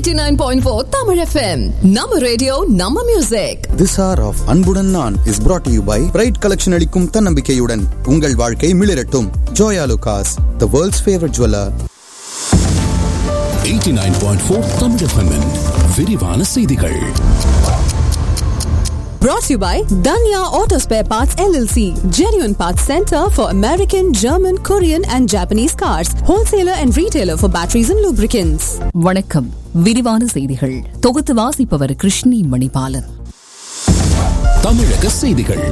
89.4 Tamil FM. நம்ம radio நம்ம music This hour of அன்புடன் நான் is brought to you by Pride Collection அளிக்கும் தன்னம்பிக்கையுடன் உங்கள் வாழ்க்கை மிளிரட்டும் Joya லுகாஸ் the world's favorite jeweler 89.4 Tamil FM -இன் விரிவான செய்திகள் brought to you by Danya Auto Spare Parts LLC. Genuine Parts Center for American, German, Korean and Japanese cars. Wholesaler and retailer for batteries and lubricants. வணக்கம் விரிவான செய்திகள் தொகுத்து வாசிப்பவர் கிருஷ்ணி மணிபாலன் தமிழக செய்திகள்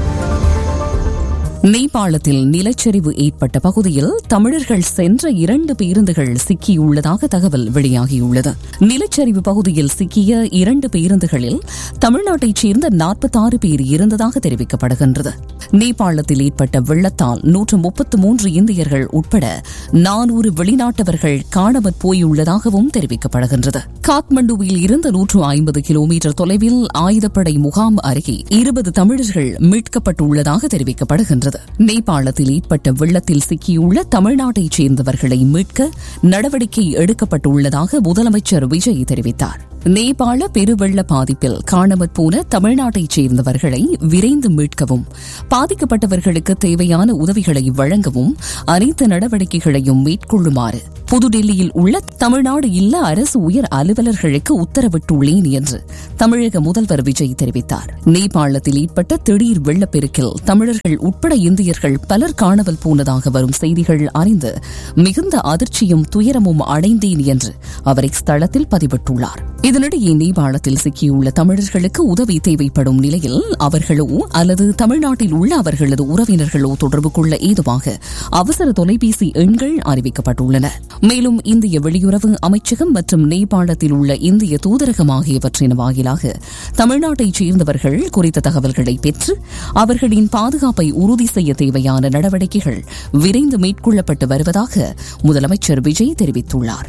நேபாளத்தில் நிலச்சரிவு ஏற்பட்ட பகுதியில் தமிழர்கள் சென்ற இரண்டு பேருந்துகள் சிக்கியுள்ளதாக தகவல் வெளியாகியுள்ளது நிலச்சரிவு பகுதியில் சிக்கிய இரண்டு பேருந்துகளில் தமிழ்நாட்டைச் சேர்ந்த நாற்பத்தாறு பேர் இருந்ததாக தெரிவிக்கப்படுகின்றது நேபாளத்தில் ஏற்பட்ட வெள்ளத்தால் நூற்று முப்பத்து மூன்று இந்தியர்கள் உட்பட நானூறு வெளிநாட்டவர்கள் காணாமற் போயுள்ளதாகவும் தெரிவிக்கப்படுகின்றது காத்மண்டுவில் இருந்து நூற்று ஐம்பது கிலோமீட்டர் தொலைவில் ஆயுதப்படை முகாம் அருகே இருபது தமிழர்கள் மீட்கப்பட்டுள்ளதாக தெரிவிக்கப்படுகின்றது நேபாளத்தில் ஏற்பட்ட வெள்ளத்தில் சிக்கியுள்ள தமிழ்நாட்டைச் சேர்ந்தவர்களை மீட்க நடவடிக்கை எடுக்கப்பட்டுள்ளதாக முதலமைச்சர் விஜய் தெரிவித்தார் நேபாள பெருவெள்ள பாதிப்பில் காணாமற் போன தமிழ்நாட்டைச் சேர்ந்தவர்களை விரைந்து மீட்கவும் பாதிக்கப்பட்டவர்களுக்கு தேவையான உதவிகளை வழங்கவும் அனைத்து நடவடிக்கைகளையும் மேற்கொள்ளுமாறு புதுடெல்லியில் உள்ள தமிழ்நாடு இல்ல அரசு உயர் அலுவலர்களுக்கு உத்தரவிட்டுள்ளேன் என்று தமிழக முதல்வர் விஜய் தெரிவித்தார் நேபாளத்தில் ஏற்பட்ட திடீர் வெள்ளப்பெருக்கில் தமிழர்கள் உட்பட இந்தியர்கள் பலர் காணாமல் போனதாக வரும் செய்திகள் அறிந்து மிகுந்த அதிர்ச்சியும் துயரமும் அடைந்தேன் என்று அவர் இஸ்தளத்தில் பதிவிட்டுள்ளார் இதனிடையே நேபாளத்தில் சிக்கியுள்ள தமிழர்களுக்கு உதவி தேவைப்படும் நிலையில் அவர்களோ அல்லது தமிழ்நாட்டில் உள்ள அவர்களது உறவினர்களோ தொடர்பு கொள்ள ஏதுவாக அவசர தொலைபேசி எண்கள் அறிவிக்கப்பட்டுள்ளன மேலும் இந்திய வெளியுறவு அமைச்சகம் மற்றும் நேபாளத்தில் உள்ள இந்திய தூதரகம் ஆகியவற்றின் வாயிலாக தமிழ்நாட்டைச் சேர்ந்தவர்கள் குறித்த தகவல்களை பெற்று அவர்களின் பாதுகாப்பை உறுதி செய்ய தேவையான நடவடிக்கைகள் விரைந்து மேற்கொள்ளப்பட்டு வருவதாக முதலமைச்சர் விஜய் தெரிவித்துள்ளார்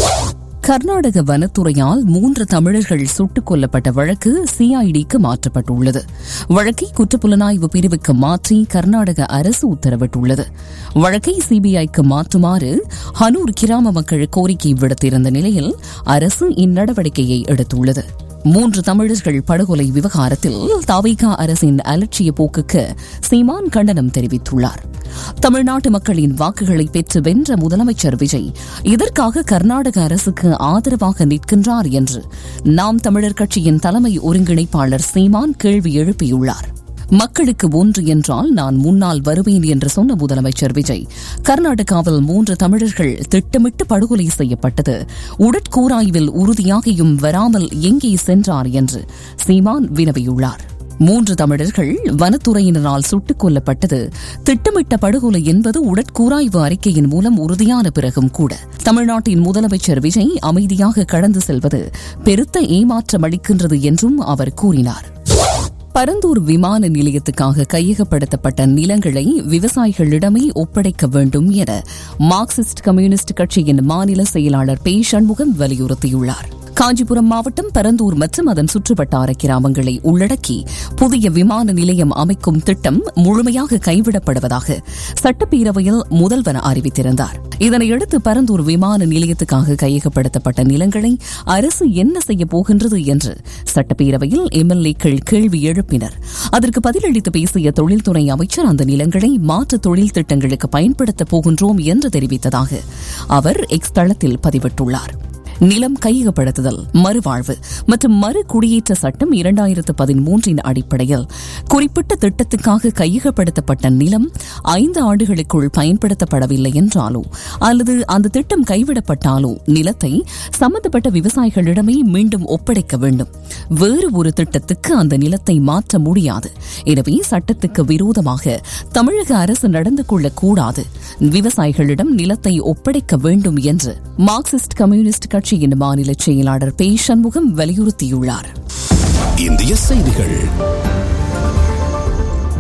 கர்நாடக வனத்துறையால் மூன்று தமிழர்கள் சுட்டுக் கொல்லப்பட்ட வழக்கு சிஐடிக்கு மாற்றப்பட்டுள்ளது வழக்கை குற்றப்புலனாய்வு பிரிவுக்கு மாற்றி கர்நாடக அரசு உத்தரவிட்டுள்ளது வழக்கை சிபிஐக்கு மாற்றுமாறு ஹனூர் கிராம மக்கள் கோரிக்கை விடுத்திருந்த நிலையில் அரசு இந்நடவடிக்கையை எடுத்துள்ளது மூன்று தமிழர்கள் படுகொலை விவகாரத்தில் தவிகா அரசின் அலட்சிய போக்குக்கு சீமான் கண்டனம் தெரிவித்துள்ளார் தமிழ்நாட்டு மக்களின் வாக்குகளை பெற்று வென்ற முதலமைச்சர் விஜய் இதற்காக கர்நாடக அரசுக்கு ஆதரவாக நிற்கின்றார் என்று நாம் தமிழர் கட்சியின் தலைமை ஒருங்கிணைப்பாளர் சீமான் கேள்வி எழுப்பியுள்ளார் மக்களுக்கு ஒன்று என்றால் நான் முன்னால் வருவேன் என்று சொன்ன முதலமைச்சர் விஜய் கர்நாடகாவில் மூன்று தமிழர்கள் திட்டமிட்டு படுகொலை செய்யப்பட்டது உடற்கூராய்வில் உறுதியாகியும் வராமல் எங்கே சென்றார் என்று சீமான் வினவியுள்ளார் மூன்று தமிழர்கள் வனத்துறையினரால் சுட்டுக் கொல்லப்பட்டது திட்டமிட்ட படுகொலை என்பது உடற்கூராய்வு அறிக்கையின் மூலம் உறுதியான பிறகும் கூட தமிழ்நாட்டின் முதலமைச்சர் விஜய் அமைதியாக கடந்து செல்வது பெருத்த ஏமாற்றம் அளிக்கின்றது என்றும் அவர் கூறினார் பரந்தூர் விமான நிலையத்துக்காக கையகப்படுத்தப்பட்ட நிலங்களை விவசாயிகளிடமே ஒப்படைக்க வேண்டும் என மார்க்சிஸ்ட் கம்யூனிஸ்ட் கட்சியின் மாநில செயலாளர் பே சண்முகம் வலியுறுத்தியுள்ளார் காஞ்சிபுரம் மாவட்டம் பரந்தூர் மற்றும் அதன் சுற்றுவட்டார கிராமங்களை உள்ளடக்கி புதிய விமான நிலையம் அமைக்கும் திட்டம் முழுமையாக கைவிடப்படுவதாக சட்டப்பேரவையில் முதல்வர் அறிவித்திருந்தார் இதனையடுத்து பரந்தூர் விமான நிலையத்துக்காக கையகப்படுத்தப்பட்ட நிலங்களை அரசு என்ன செய்ய போகின்றது என்று சட்டப்பேரவையில் எம்எல்ஏக்கள் கேள்வி எழுப்பினர் அதற்கு பதிலளித்து பேசிய தொழில்துறை அமைச்சர் அந்த நிலங்களை மாற்று தொழில் திட்டங்களுக்கு பயன்படுத்தப் போகின்றோம் என்று தெரிவித்ததாக அவர் எக்ஸ் தளத்தில் பதிவிட்டுள்ளார் நிலம் கையகப்படுத்துதல் மறுவாழ்வு மற்றும் மறு குடியேற்ற சட்டம் இரண்டாயிரத்து பதிமூன்றின் அடிப்படையில் குறிப்பிட்ட திட்டத்துக்காக கையகப்படுத்தப்பட்ட நிலம் ஐந்து ஆண்டுகளுக்குள் பயன்படுத்தப்படவில்லை என்றாலோ அல்லது அந்த திட்டம் கைவிடப்பட்டாலோ நிலத்தை சம்பந்தப்பட்ட விவசாயிகளிடமே மீண்டும் ஒப்படைக்க வேண்டும் வேறு ஒரு திட்டத்துக்கு அந்த நிலத்தை மாற்ற முடியாது எனவே சட்டத்துக்கு விரோதமாக தமிழக அரசு நடந்து கொள்ளக்கூடாது விவசாயிகளிடம் நிலத்தை ஒப்படைக்க வேண்டும் என்று மார்க்சிஸ்ட் கம்யூனிஸ்ட் கட்சியின் மாநில செயலாளர் பே சண்முகம் வலியுறுத்தியுள்ளார் இந்திய செய்திகள்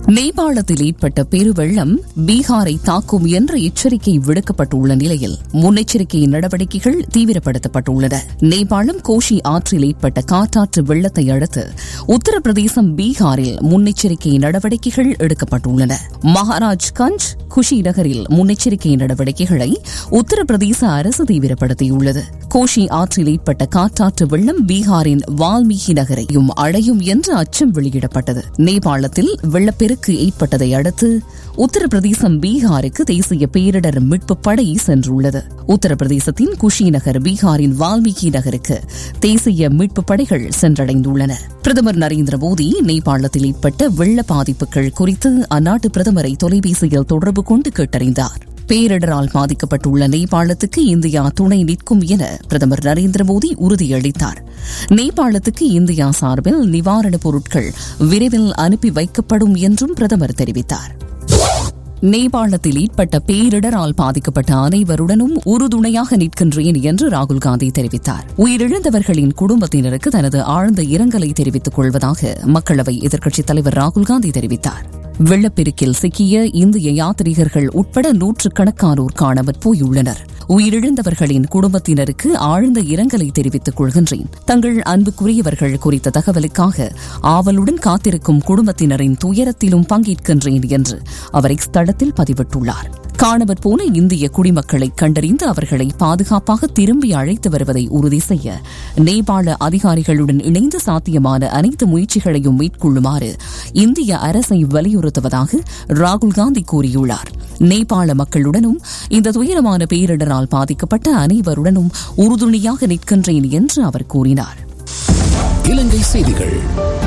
நேபாளத்தில் ஏற்பட்ட பெருவெள்ளம் பீகாரை தாக்கும் என்ற எச்சரிக்கை விடுக்கப்பட்டுள்ள நிலையில் முன்னெச்சரிக்கை நடவடிக்கைகள் தீவிரப்படுத்தப்பட்டுள்ளன நேபாளம் கோஷி ஆற்றில் ஏற்பட்ட காட்டாற்று வெள்ளத்தை அடுத்து உத்தரப்பிரதேசம் பீகாரில் முன்னெச்சரிக்கை நடவடிக்கைகள் எடுக்கப்பட்டுள்ளன மகாராஜ் கஞ்ச் குஷி நகரில் முன்னெச்சரிக்கை நடவடிக்கைகளை உத்தரப்பிரதேச அரசு தீவிரப்படுத்தியுள்ளது கோஷி ஆற்றில் ஏற்பட்ட காட்டாற்று வெள்ளம் பீகாரின் வால்மீகி நகரையும் அடையும் என்று அச்சம் வெளியிடப்பட்டது நேபாளத்தில் வெள்ளப்பெருக்கு ஏற்பட்டதை அடுத்து உத்தரப்பிரதேசம் பீகாருக்கு தேசிய பேரிடர் மீட்பு படை சென்றுள்ளது உத்தரப்பிரதேசத்தின் குஷி நகர் பீகாரின் வால்மீகி நகருக்கு தேசிய மீட்பு படைகள் சென்றடைந்துள்ளன பிரதமர் நரேந்திர மோடி நேபாளத்தில் ஏற்பட்ட வெள்ள பாதிப்புகள் குறித்து அந்நாட்டு பிரதமரை தொலைபேசியில் தொடர்பு கொண்டு கேட்டறிந்தார் பேரிடரால் பாதிக்கப்பட்டுள்ள நேபாளத்துக்கு இந்தியா துணை நிற்கும் என பிரதமர் நரேந்திர மோடி உறுதியளித்தார் நேபாளத்துக்கு இந்தியா சார்பில் நிவாரணப் பொருட்கள் விரைவில் அனுப்பி வைக்கப்படும் என்றும் பிரதமர் தெரிவித்தார் நேபாளத்தில் ஏற்பட்ட பேரிடரால் பாதிக்கப்பட்ட அனைவருடனும் உறுதுணையாக நிற்கின்றேன் என்று ராகுல் காந்தி தெரிவித்தார் உயிரிழந்தவர்களின் குடும்பத்தினருக்கு தனது ஆழ்ந்த இரங்கலை தெரிவித்துக் கொள்வதாக மக்களவை எதிர்க்கட்சித் தலைவர் ராகுல் காந்தி தெரிவித்தார் வெள்ளப்பெருக்கில் சிக்கிய இந்திய யாத்ரீகர்கள் உட்பட நூற்றுக்கணக்கானோர் காணாமற் போயுள்ளனர் உயிரிழந்தவர்களின் குடும்பத்தினருக்கு ஆழ்ந்த இரங்கலை தெரிவித்துக் கொள்கின்றேன் தங்கள் அன்புக்குரியவர்கள் குறித்த தகவலுக்காக ஆவலுடன் காத்திருக்கும் குடும்பத்தினரின் துயரத்திலும் பங்கேற்கின்றேன் என்று அவர் இஸ்தளத்தில் பதிவிட்டுள்ளார் காணவர் போன இந்திய குடிமக்களை கண்டறிந்து அவர்களை பாதுகாப்பாக திரும்பி அழைத்து வருவதை உறுதி செய்ய நேபாள அதிகாரிகளுடன் இணைந்து சாத்தியமான அனைத்து முயற்சிகளையும் மேற்கொள்ளுமாறு இந்திய அரசை வலியுறுத்துவதாக ராகுல் காந்தி கூறியுள்ளார் நேபாள மக்களுடனும் இந்த துயரமான பேரிடரால் பாதிக்கப்பட்ட அனைவருடனும் உறுதுணையாக நிற்கின்றேன் என்று அவர் கூறினார் இலங்கை செய்திகள்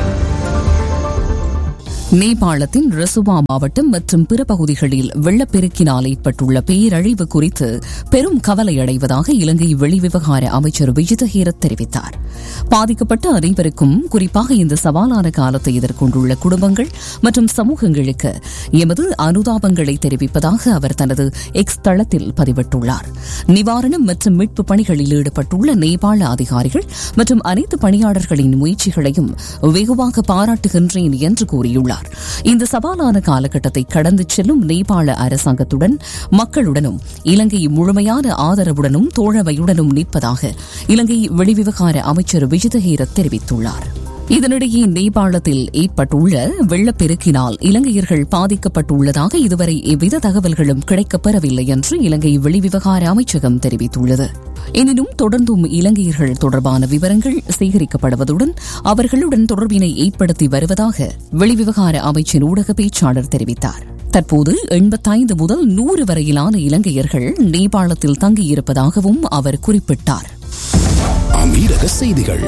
நேபாளத்தின் ரசுவா மாவட்டம் மற்றும் பிற பகுதிகளில் வெள்ளப்பெருக்கினால் ஏற்பட்டுள்ள பேரழிவு குறித்து பெரும் கவலை அடைவதாக இலங்கை வெளிவிவகார அமைச்சர் விஜிதஹீரத் தெரிவித்தார் பாதிக்கப்பட்ட அனைவருக்கும் குறிப்பாக இந்த சவாலான காலத்தை எதிர்கொண்டுள்ள குடும்பங்கள் மற்றும் சமூகங்களுக்கு எமது அனுதாபங்களை தெரிவிப்பதாக அவர் தனது எக்ஸ் தளத்தில் பதிவிட்டுள்ளார் நிவாரணம் மற்றும் மீட்பு பணிகளில் ஈடுபட்டுள்ள நேபாள அதிகாரிகள் மற்றும் அனைத்து பணியாளர்களின் முயற்சிகளையும் வெகுவாக பாராட்டுகின்றேன் என்று கூறியுள்ளார் இந்த சவாலான காலகட்டத்தை கடந்து செல்லும் நேபாள அரசாங்கத்துடன் மக்களுடனும் இலங்கை முழுமையான ஆதரவுடனும் தோழமையுடனும் நிற்பதாக இலங்கை வெளிவிவகார அமைச்சர் விஜிதஹீரத் தெரிவித்துள்ளார் இதனிடையே நேபாளத்தில் ஏற்பட்டுள்ள வெள்ளப்பெருக்கினால் இலங்கையர்கள் பாதிக்கப்பட்டுள்ளதாக இதுவரை எவ்வித தகவல்களும் கிடைக்கப்பெறவில்லை என்று இலங்கை வெளிவிவகார அமைச்சகம் தெரிவித்துள்ளது எனினும் தொடர்ந்தும் இலங்கையர்கள் தொடர்பான விவரங்கள் சேகரிக்கப்படுவதுடன் அவர்களுடன் தொடர்பினை ஏற்படுத்தி வருவதாக வெளிவிவகார அமைச்சின் ஊடக பேச்சாளர் தெரிவித்தார் தற்போது எண்பத்தைந்து முதல் நூறு வரையிலான இலங்கையர்கள் நேபாளத்தில் தங்கியிருப்பதாகவும் அவர் குறிப்பிட்டார் அமீரக செய்திகள்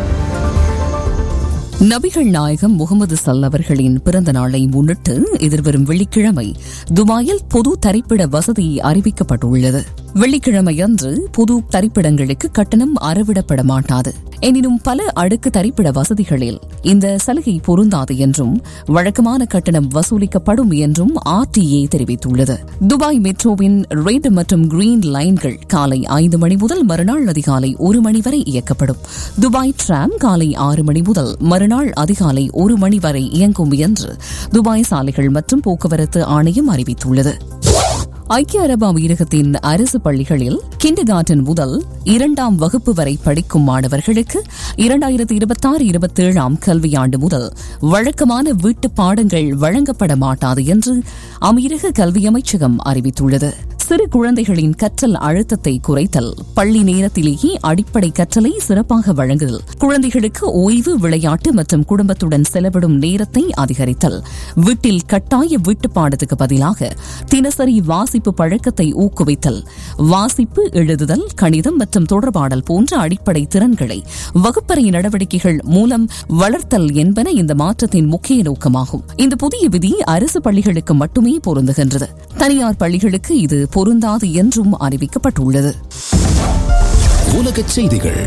நபிகள் நாயகம் முகமது சல் அவர்களின் பிறந்த நாளை முன்னிட்டு எதிர்வரும் வெள்ளிக்கிழமை துபாயில் பொது தரிப்பிட வசதி அறிவிக்கப்பட்டுள்ளது வெள்ளிக்கிழமை அன்று பொது தரிப்பிடங்களுக்கு கட்டணம் அறவிடப்பட மாட்டாது எனினும் பல அடுக்கு தரிப்பிட வசதிகளில் இந்த சலுகை பொருந்தாது என்றும் வழக்கமான கட்டணம் வசூலிக்கப்படும் என்றும் ஆர்டிஏ தெரிவித்துள்ளது துபாய் மெட்ரோவின் ரெட் மற்றும் கிரீன் லைன்கள் காலை ஐந்து மணி முதல் மறுநாள் அதிகாலை ஒரு மணி வரை இயக்கப்படும் துபாய் டிராம் காலை ஆறு மணி முதல் மறுநாள் அதிகாலை ஒரு மணி வரை இயங்கும் என்று துபாய் சாலைகள் மற்றும் போக்குவரத்து ஆணையம் அறிவித்துள்ளது ஐக்கிய அரபு அமீரகத்தின் அரசு பள்ளிகளில் கிண்டர் கார்டன் முதல் இரண்டாம் வகுப்பு வரை படிக்கும் மாணவர்களுக்கு இரண்டாயிரத்தி இருபத்தாறு இருபத்தேழாம் கல்வியாண்டு முதல் வழக்கமான வீட்டு பாடங்கள் வழங்கப்பட மாட்டாது என்று அமீரக கல்வி அமைச்சகம் அறிவித்துள்ளது சிறு குழந்தைகளின் கற்றல் அழுத்தத்தை குறைத்தல் பள்ளி நேரத்திலேயே அடிப்படை கற்றலை சிறப்பாக வழங்குதல் குழந்தைகளுக்கு ஓய்வு விளையாட்டு மற்றும் குடும்பத்துடன் செலவிடும் நேரத்தை அதிகரித்தல் வீட்டில் கட்டாய வீட்டு பாடத்துக்கு பதிலாக தினசரி வாசிப்பு பழக்கத்தை ஊக்குவித்தல் வாசிப்பு எழுதுதல் கணிதம் மற்றும் தொடர்பாடல் போன்ற அடிப்படை திறன்களை வகுப்பறை நடவடிக்கைகள் மூலம் வளர்த்தல் என்பன இந்த மாற்றத்தின் முக்கிய நோக்கமாகும் இந்த புதிய விதி அரசு பள்ளிகளுக்கு மட்டுமே பொருந்துகின்றது தனியார் பள்ளிகளுக்கு இது பொருந்தாது என்றும் அறிவிக்கப்பட்டுள்ளது உலகச் செய்திகள்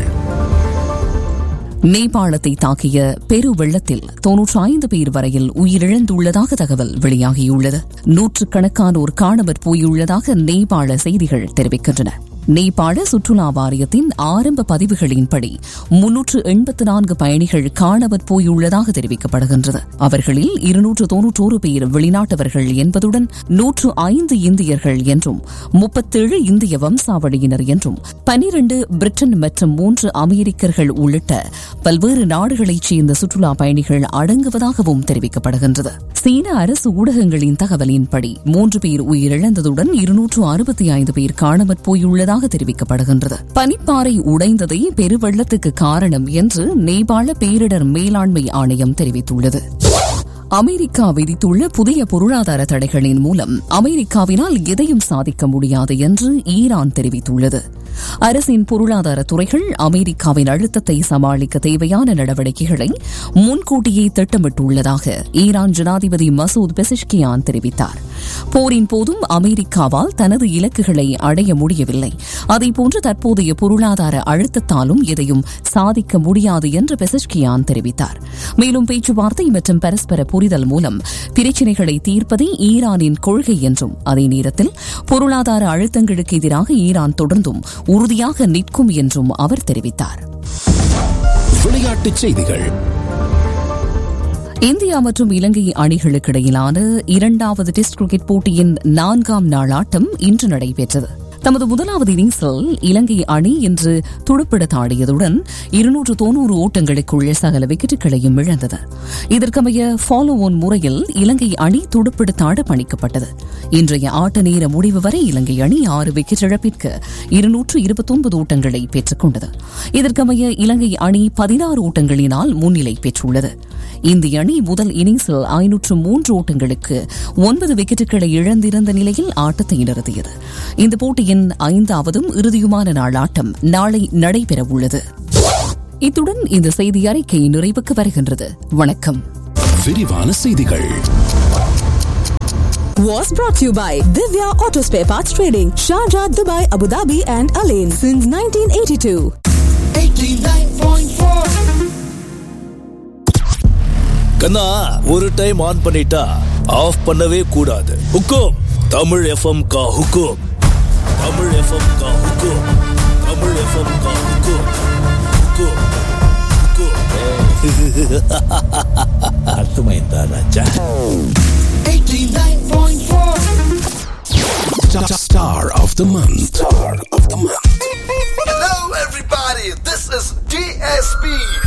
நேபாளத்தை தாக்கிய பெரு வெள்ளத்தில் தொன்னூற்றி ஐந்து பேர் வரையில் உயிரிழந்துள்ளதாக தகவல் வெளியாகியுள்ளது நூற்றுக்கணக்கானோர் காணாமற் போயுள்ளதாக நேபாள செய்திகள் தெரிவிக்கின்றன நேபாள சுற்றுலா வாரியத்தின் ஆரம்ப பதிவுகளின்படி முன்னூற்று எண்பத்து நான்கு பயணிகள் காணாமற் போயுள்ளதாக தெரிவிக்கப்படுகின்றது அவர்களில் இருநூற்று தொன்னூற்றோரு பேர் வெளிநாட்டவர்கள் என்பதுடன் நூற்று ஐந்து இந்தியர்கள் என்றும் முப்பத்தேழு இந்திய வம்சாவளியினர் என்றும் பனிரண்டு பிரிட்டன் மற்றும் மூன்று அமெரிக்கர்கள் உள்ளிட்ட பல்வேறு நாடுகளைச் சேர்ந்த சுற்றுலா பயணிகள் அடங்குவதாகவும் தெரிவிக்கப்படுகின்றது சீன அரசு ஊடகங்களின் தகவலின்படி மூன்று பேர் உயிரிழந்ததுடன் இருநூற்று அறுபத்தி ஐந்து பேர் காணாமற் போயுள்ளதாக தெரிவிக்கப்படுகின்றது பனிப்பாறை உடைந்ததே பெருவெள்ளத்துக்கு காரணம் என்று நேபாள பேரிடர் மேலாண்மை ஆணையம் தெரிவித்துள்ளது அமெரிக்கா விதித்துள்ள புதிய பொருளாதார தடைகளின் மூலம் அமெரிக்காவினால் எதையும் சாதிக்க முடியாது என்று ஈரான் தெரிவித்துள்ளது அரசின் பொருளாதார துறைகள் அமெரிக்காவின் அழுத்தத்தை சமாளிக்க தேவையான நடவடிக்கைகளை முன்கூட்டியே திட்டமிட்டுள்ளதாக ஈரான் ஜனாதிபதி மசூத் பெசிஷ்கியான் தெரிவித்தார் போரின் போதும் அமெரிக்காவால் தனது இலக்குகளை அடைய முடியவில்லை அதேபோன்று தற்போதைய பொருளாதார அழுத்தத்தாலும் எதையும் சாதிக்க முடியாது என்று பெசிஷ்கியான் தெரிவித்தார் மேலும் பேச்சுவார்த்தை மற்றும் பரஸ்பர புரிதல் மூலம் பிரச்சினைகளை தீர்ப்பதே ஈரானின் கொள்கை என்றும் அதே நேரத்தில் பொருளாதார அழுத்தங்களுக்கு எதிராக ஈரான் தொடர்ந்தும் உறுதியாக நிற்கும் என்றும் அவர் தெரிவித்தார் விளையாட்டுச் செய்திகள் இந்தியா மற்றும் இலங்கை அணிகளுக்கிடையிலான இரண்டாவது டெஸ்ட் கிரிக்கெட் போட்டியின் நான்காம் நாள் ஆட்டம் இன்று நடைபெற்றது தமது முதலாவது இன்னிங்ஸில் இலங்கை அணி இன்று துடுப்பிடத்தாடியதுடன் இருநூற்று தொன்னூறு ஓட்டங்களுக்குள் சகல விக்கெட்டுகளையும் இழந்தது இதற்கமைய ஃபாலோ ஒன் முறையில் இலங்கை அணி துடுப்பிடத்தாட பணிக்கப்பட்டது இன்றைய ஆட்ட நேர முடிவு வரை இலங்கை அணி ஆறு விக்கெட் இழப்பிற்கு இருநூற்று இருபத்தொன்பது ஓட்டங்களை பெற்றுக் கொண்டது இதற்கமைய இலங்கை அணி பதினாறு ஓட்டங்களினால் முன்னிலை பெற்றுள்ளது இந்திய அணி முதல் இன்னிங்ஸில் ஐநூற்று மூன்று ஓட்டங்களுக்கு ஒன்பது விக்கெட்டுகளை இழந்திருந்த நிலையில் ஆட்டத்தை நிறுத்தியது இந்த போட்டியின் ஐந்தாவதும் இறுதியுமான நாள் ஆட்டம் நாளை நடைபெறவுள்ளது இத்துடன் இந்த செய்தி அறிக்கை நிறைவுக்கு வருகின்றது வணக்கம் விரிவான செய்திகள் Was brought to you by Divya Auto Spare Parts Trading, Sharjah, Dubai, Abu Dhabi, and Alain since 1982. கண்ணா ஒரு டைம் ஆன் பண்ணிட்டா ஆஃப் பண்ணவே கூடாது ஹுக்கும் தமிழ் எஃப்எம் கா ஹுக்கும் தமிழ் எஃப்எம் கா ஹுக்கும் தமிழ் எஃப்எம் கா ஹுக்கும் ஹுக்கும் ஹுக்கும் அர்த்தமைந்தா ராஜா Star of the month. Star of the month. Hello, everybody. This is DSP.